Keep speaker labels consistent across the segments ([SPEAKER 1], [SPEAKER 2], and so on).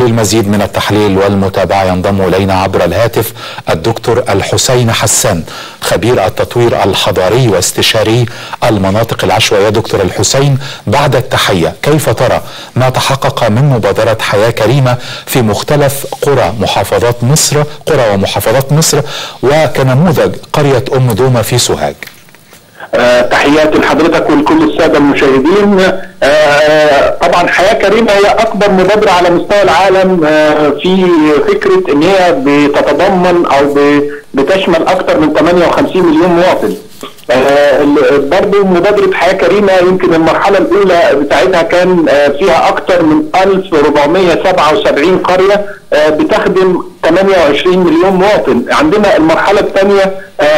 [SPEAKER 1] وللمزيد من التحليل والمتابعة ينضم إلينا عبر الهاتف الدكتور الحسين حسان خبير التطوير الحضاري واستشاري المناطق العشوائية دكتور الحسين بعد التحية كيف ترى ما تحقق من مبادرة حياة كريمة في مختلف قرى محافظات مصر قرى ومحافظات مصر وكنموذج قرية أم دومة في سوهاج
[SPEAKER 2] آه، تحياتي لحضرتك ولكل الساده المشاهدين آه، طبعا حياه كريمه هي اكبر مبادره على مستوى العالم آه، في فكره ان هي بتتضمن او بتشمل اكثر من 58 مليون مواطن برضه مبادرة حياة كريمة يمكن المرحلة الأولى بتاعتها كان فيها أكثر من 1477 قرية بتخدم 28 مليون مواطن عندنا المرحلة الثانية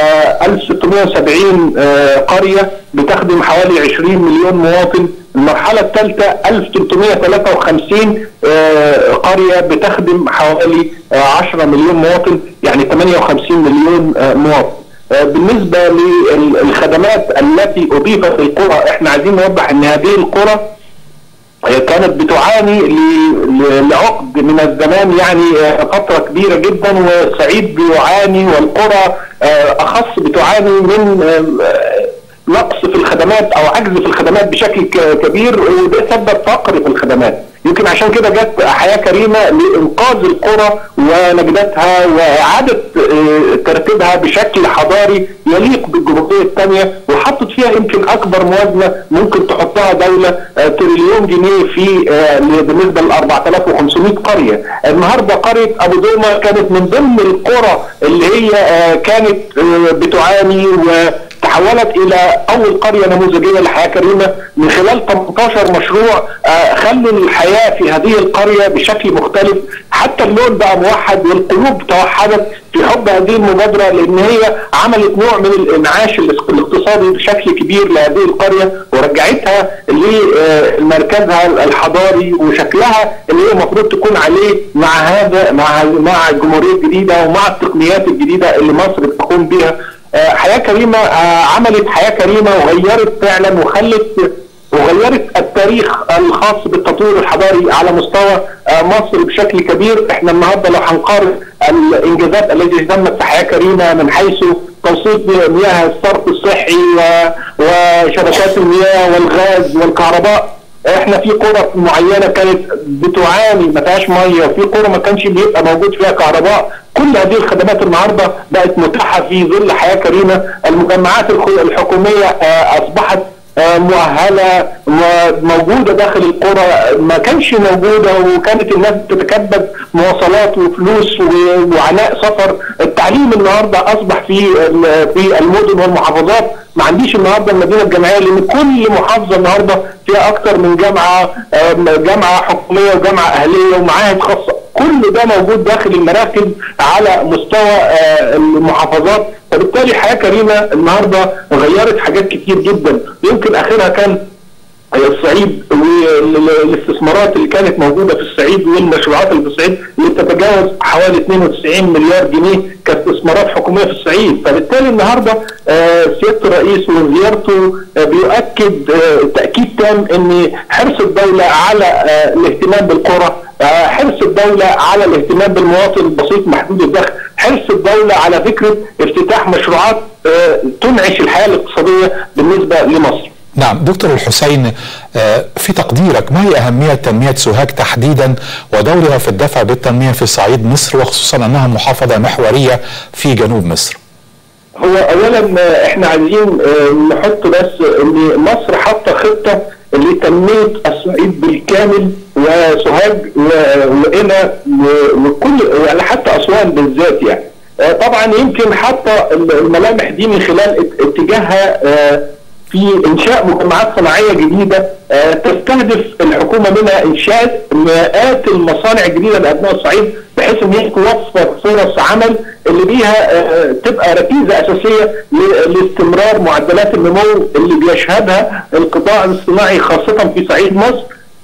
[SPEAKER 2] 1670 قرية بتخدم حوالي 20 مليون مواطن المرحلة الثالثة 1353 قرية بتخدم حوالي 10 مليون مواطن يعني 58 مليون مواطن بالنسبة للخدمات التي أضيفت للقرى احنا عايزين نوضح ان هذه القرى كانت بتعاني لعقد من الزمان يعني فترة كبيرة جدا والصعيد بيعاني والقرى أخص بتعاني من نقص في الخدمات او عجز في الخدمات بشكل كبير وده سبب فقر في الخدمات يمكن عشان كده جت حياه كريمه لانقاذ القرى ونجدتها واعاده ترتيبها بشكل حضاري يليق بالجمهوريه الثانيه وحطت فيها يمكن اكبر موازنه ممكن تحطها دوله تريليون جنيه في بالنسبه ل 4500 قريه النهارده قريه ابو دومه كانت من ضمن القرى اللي هي كانت بتعاني و تحولت الى اول قريه نموذجيه لحياه كريمه من خلال 18 مشروع خلوا الحياه في هذه القريه بشكل مختلف حتى اللون بقى موحد والقلوب توحدت في حب هذه المبادره لان هي عملت نوع من الانعاش الاقتصادي بشكل كبير لهذه القريه ورجعتها لمركزها الحضاري وشكلها اللي هي المفروض تكون عليه مع هذا مع مع الجمهوريه الجديده ومع التقنيات الجديده اللي مصر بتقوم بها حياه كريمه عملت حياه كريمه وغيرت فعلا وخلت وغيرت التاريخ الخاص بالتطوير الحضاري على مستوى مصر بشكل كبير احنا النهارده لو هنقارن الانجازات التي تمت في حياه كريمه من حيث توصيل مياه الصرف الصحي وشبكات المياه والغاز والكهرباء احنا في قرى معينه كانت بتعاني ما فيهاش ميه وفي قرى ما كانش بيبقى موجود فيها كهرباء كل هذه الخدمات النهارده بقت متاحه في ظل حياه كريمه المجمعات الحكوميه اصبحت مؤهله موجوده داخل القرى ما كانش موجوده وكانت الناس بتتكبد مواصلات وفلوس وعناء سفر التعليم النهارده اصبح في في المدن والمحافظات ما عنديش النهارده المدينه الجامعيه لان كل محافظه النهارده فيها اكثر من جامعه جامعه حكوميه وجامعه اهليه ومعاهد خاصه كل ده موجود داخل المراكز على مستوى المحافظات وبالتالي حياه كريمه النهارده غيرت حاجات كتير جدا يمكن اخرها كان الصعيد والاستثمارات اللي كانت موجوده في الصعيد والمشروعات اللي في الصعيد اللي تتجاوز حوالي 92 مليار جنيه كاستثمارات حكوميه في الصعيد، فبالتالي النهارده سياده الرئيس وزيارته بيؤكد تاكيد تام ان حرص الدوله على الاهتمام بالقرى حرص الدولة على الاهتمام بالمواطن البسيط محدود الدخل حرص الدولة على فكرة افتتاح مشروعات تنعش الحياة الاقتصادية بالنسبة لمصر
[SPEAKER 1] نعم دكتور الحسين في تقديرك ما هي أهمية تنمية سوهاج تحديدا ودورها في الدفع بالتنمية في صعيد مصر وخصوصا أنها محافظة محورية في جنوب مصر
[SPEAKER 2] هو أولا احنا عايزين نحط بس ان مصر حاطة خطة لتنمية الصعيد بالكامل وسوهاج وقنا وكل يعني حتى أسوان بالذات يعني طبعا يمكن حتى الملامح دي من خلال اتجاهها في انشاء مجمعات صناعيه جديده تستهدف الحكومه منها انشاء مئات المصانع الجديده لابناء الصعيد بحيث ان هي توفر فرص عمل اللي بيها تبقى ركيزه اساسيه لاستمرار معدلات النمو اللي بيشهدها القطاع الصناعي خاصه في صعيد مصر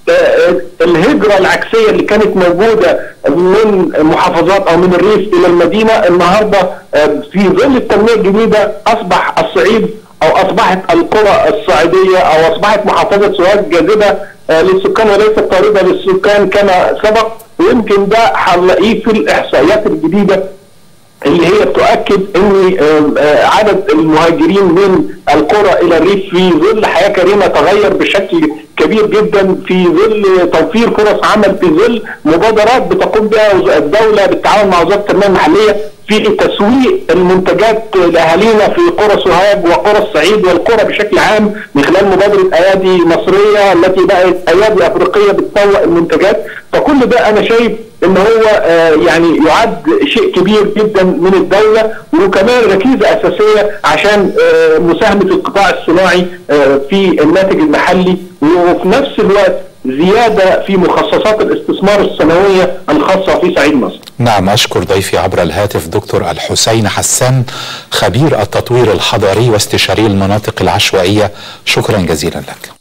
[SPEAKER 2] الهجره العكسيه اللي كانت موجوده من محافظات او من الريف الى المدينه النهارده في ظل التنميه الجديده اصبح الصعيد او اصبحت القرى الصعيديه او اصبحت محافظه سوهاج جاذبه للسكان وليست طارده للسكان كما سبق ويمكن ده هنلاقيه في الاحصائيات الجديده اللي هي بتؤكد ان عدد المهاجرين من القرى الى الريف في ظل حياه كريمه تغير بشكل كبير جدا في ظل توفير فرص عمل في ظل مبادرات بتقوم بها الدوله بالتعاون مع وزاره التنميه المحليه في تسويق المنتجات لاهالينا في قرى سوهاج وقرى الصعيد والقرى بشكل عام من خلال مبادره ايادي مصريه التي بقت ايادي افريقيه بتسوق المنتجات فكل ده انا شايف ان هو يعني يعد شيء كبير جدا من الدوله وكمان ركيزه اساسيه عشان مساهمه القطاع الصناعي في الناتج المحلي وفي نفس الوقت زيادة في مخصصات الاستثمار السنوية الخاصة في صعيد مصر
[SPEAKER 1] نعم أشكر ضيفي عبر الهاتف دكتور الحسين حسان خبير التطوير الحضري واستشاري المناطق العشوائية شكرا جزيلا لك